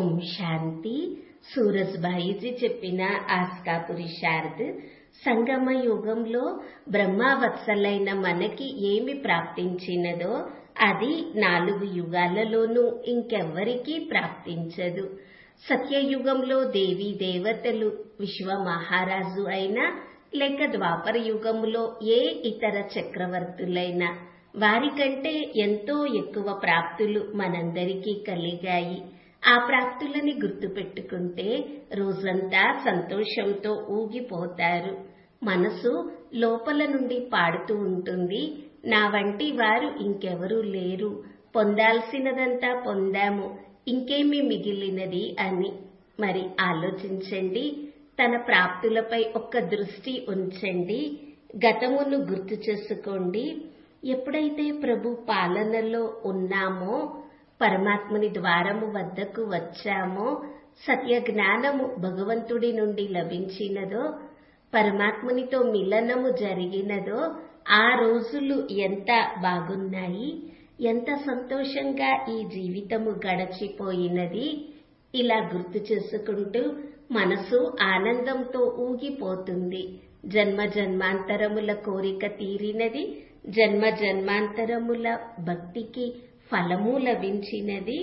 ఓం శాంతి సూరజ్భాయిజీ చెప్పిన ఆస్కాపురి శారద్ సంగమ యుగంలో బ్రహ్మవత్సలైన మనకి ఏమి ప్రాప్తించినదో అది నాలుగు యుగాలలోనూ ఇంకెవ్వరికీ ప్రాప్తించదు సత్యయుగంలో దేవీ దేవతలు విశ్వ మహారాజు అయినా లేక ద్వాపర యుగంలో ఏ ఇతర చక్రవర్తులైనా వారికంటే ఎంతో ఎక్కువ ప్రాప్తులు మనందరికీ కలిగాయి ఆ ప్రాప్తులని గుర్తుపెట్టుకుంటే రోజంతా సంతోషంతో ఊగిపోతారు మనసు లోపల నుండి పాడుతూ ఉంటుంది నా వంటి వారు ఇంకెవరూ లేరు పొందాల్సినదంతా పొందాము ఇంకేమి మిగిలినది అని మరి ఆలోచించండి తన ప్రాప్తులపై ఒక్క దృష్టి ఉంచండి గతమును గుర్తు చేసుకోండి ఎప్పుడైతే ప్రభు పాలనలో ఉన్నామో పరమాత్ముని ద్వారము వద్దకు వచ్చామో సత్య జ్ఞానము భగవంతుడి నుండి లభించినదో పరమాత్మునితో మిలనము జరిగినదో ఆ రోజులు ఎంత బాగున్నాయి ఎంత సంతోషంగా ఈ జీవితము గడచిపోయినది ఇలా గుర్తు చేసుకుంటూ మనసు ఆనందంతో ఊగిపోతుంది జన్మ జన్మాంతరముల కోరిక తీరినది జన్మ జన్మాంతరముల భక్తికి ఫలము లభించినది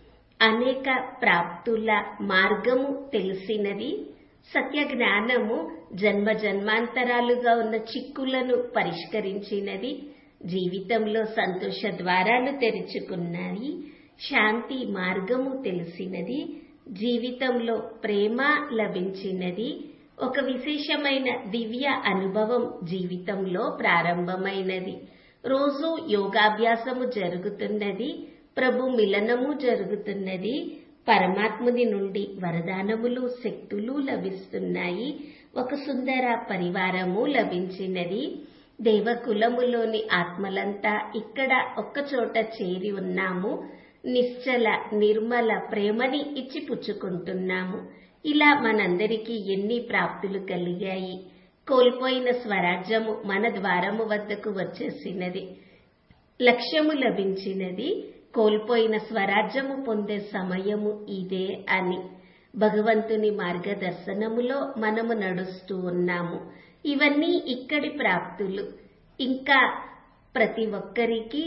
అనేక ప్రాప్తుల మార్గము తెలిసినది సత్య జ్ఞానము జన్మ జన్మాంతరాలుగా ఉన్న చిక్కులను పరిష్కరించినది జీవితంలో సంతోష ద్వారాలు తెరుచుకున్నాయి శాంతి మార్గము తెలిసినది జీవితంలో ప్రేమ లభించినది ఒక విశేషమైన దివ్య అనుభవం జీవితంలో ప్రారంభమైనది రోజు యోగాభ్యాసము జరుగుతున్నది ప్రభు మిలనము జరుగుతున్నది పరమాత్ముని నుండి వరదానములు శక్తులు లభిస్తున్నాయి ఒక సుందర పరివారము లభించినది దేవకులములోని ఆత్మలంతా ఇక్కడ ఒక్కచోట చేరి ఉన్నాము నిశ్చల నిర్మల ప్రేమని ఇచ్చి పుచ్చుకుంటున్నాము ఇలా మనందరికీ ఎన్ని ప్రాప్తులు కలిగాయి కోల్పోయిన స్వరాజ్యము మన ద్వారము వద్దకు వచ్చేసినది లక్ష్యము లభించినది కోల్పోయిన స్వరాజ్యము పొందే సమయము ఇదే అని భగవంతుని మార్గదర్శనములో మనము నడుస్తూ ఉన్నాము ఇవన్నీ ఇక్కడి ప్రాప్తులు ఇంకా ప్రతి ఒక్కరికి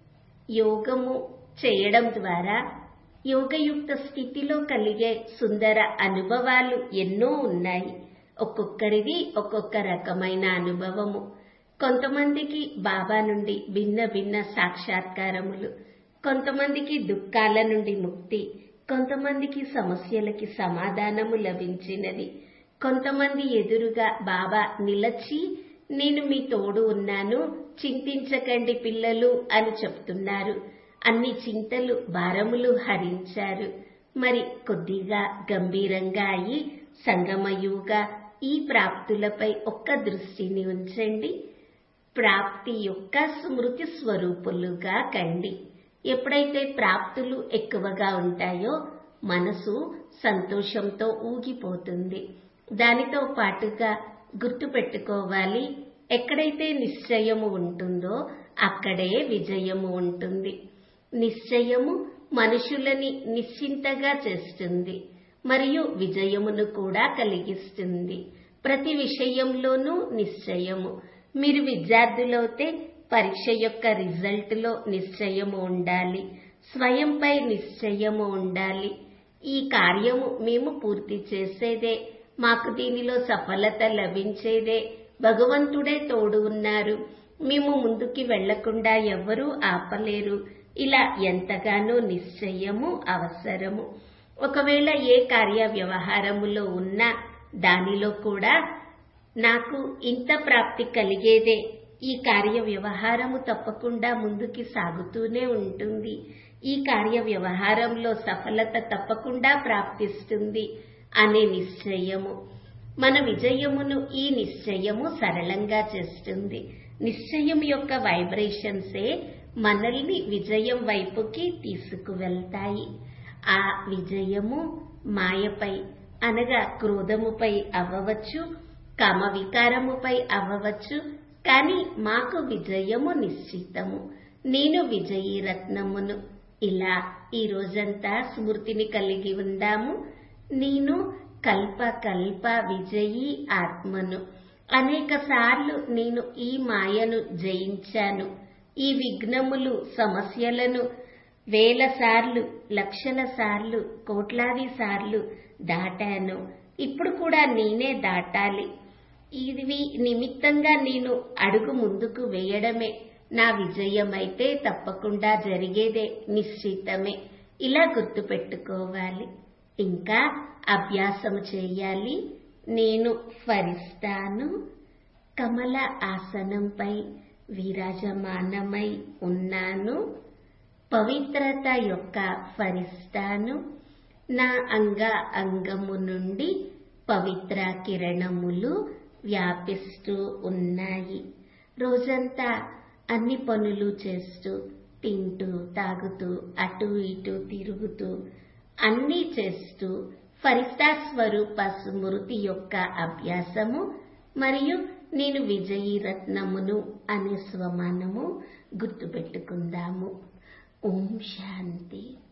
యోగము చేయడం ద్వారా యోగయుక్త స్థితిలో కలిగే సుందర అనుభవాలు ఎన్నో ఉన్నాయి ఒక్కొక్కరిది ఒక్కొక్క రకమైన అనుభవము కొంతమందికి బాబా నుండి భిన్న భిన్న సాక్షాత్కారములు కొంతమందికి దుఃఖాల నుండి ముక్తి కొంతమందికి సమస్యలకి సమాధానము లభించినది కొంతమంది ఎదురుగా బాబా నిలచి నేను మీ తోడు ఉన్నాను చింతించకండి పిల్లలు అని చెప్తున్నారు అన్ని చింతలు భారములు హరించారు మరి కొద్దిగా గంభీరంగా అయి సంగమయుగా ఈ ప్రాప్తులపై ఒక్క దృష్టిని ఉంచండి ప్రాప్తి యొక్క స్మృతి స్వరూపులుగా కండి ఎప్పుడైతే ప్రాప్తులు ఎక్కువగా ఉంటాయో మనసు సంతోషంతో ఊగిపోతుంది దానితో పాటుగా గుర్తుపెట్టుకోవాలి ఎక్కడైతే నిశ్చయము ఉంటుందో అక్కడే విజయము ఉంటుంది నిశ్చయము మనుషులని నిశ్చింతగా చేస్తుంది మరియు విజయమును కూడా కలిగిస్తుంది ప్రతి విషయంలోనూ నిశ్చయము మీరు విద్యార్థులైతే పరీక్ష యొక్క రిజల్ట్లో నిశ్చయము ఉండాలి స్వయంపై నిశ్చయము ఉండాలి ఈ కార్యము మేము పూర్తి చేసేదే మాకు దీనిలో సఫలత లభించేదే భగవంతుడే తోడు ఉన్నారు మేము ముందుకి వెళ్లకుండా ఎవరూ ఆపలేరు ఇలా ఎంతగానో నిశ్చయము అవసరము ఒకవేళ ఏ కార్య వ్యవహారములో ఉన్నా దానిలో కూడా నాకు ఇంత ప్రాప్తి కలిగేదే ఈ కార్య వ్యవహారము తప్పకుండా ముందుకి సాగుతూనే ఉంటుంది ఈ కార్య వ్యవహారంలో సఫలత తప్పకుండా ప్రాప్తిస్తుంది అనే నిశ్చయము మన విజయమును ఈ నిశ్చయము సరళంగా చేస్తుంది నిశ్చయం యొక్క వైబ్రేషన్సే మనల్ని విజయం వైపుకి తీసుకువెళ్తాయి ఆ విజయము మాయపై అనగా క్రోధముపై అవ్వవచ్చు కామ వికారముపై అవ్వవచ్చు కానీ మాకు విజయము నిశ్చితము నేను విజయీ రత్నమును ఇలా ఈ రోజంతా స్మృతిని కలిగి ఉందాము నేను కల్ప కల్ప విజయీ ఆత్మను అనేక సార్లు నేను ఈ మాయను జయించాను ఈ విఘ్నములు సమస్యలను వేల సార్లు లక్షల సార్లు కోట్లాది సార్లు దాటాను ఇప్పుడు కూడా నేనే దాటాలి ఇది నిమిత్తంగా నేను అడుగు ముందుకు వేయడమే నా విజయమైతే తప్పకుండా జరిగేదే నిశ్చితమే ఇలా గుర్తుపెట్టుకోవాలి ఇంకా అభ్యాసం చేయాలి నేను ఫరిస్తాను కమల ఆసనంపై విరాజమానమై ఉన్నాను పవిత్రత యొక్క ఫరిస్తాను నా అంగ అంగము నుండి పవిత్ర కిరణములు వ్యాపిస్తూ ఉన్నాయి రోజంతా అన్ని పనులు చేస్తూ తింటూ తాగుతూ అటు ఇటు తిరుగుతూ అన్నీ చేస్తూ ఫరిస్తా స్వరూప స్మృతి యొక్క అభ్యాసము మరియు నేను విజయీ రత్నమును అనే స్వమానము గుర్తుపెట్టుకుందాము ఓం శాంతి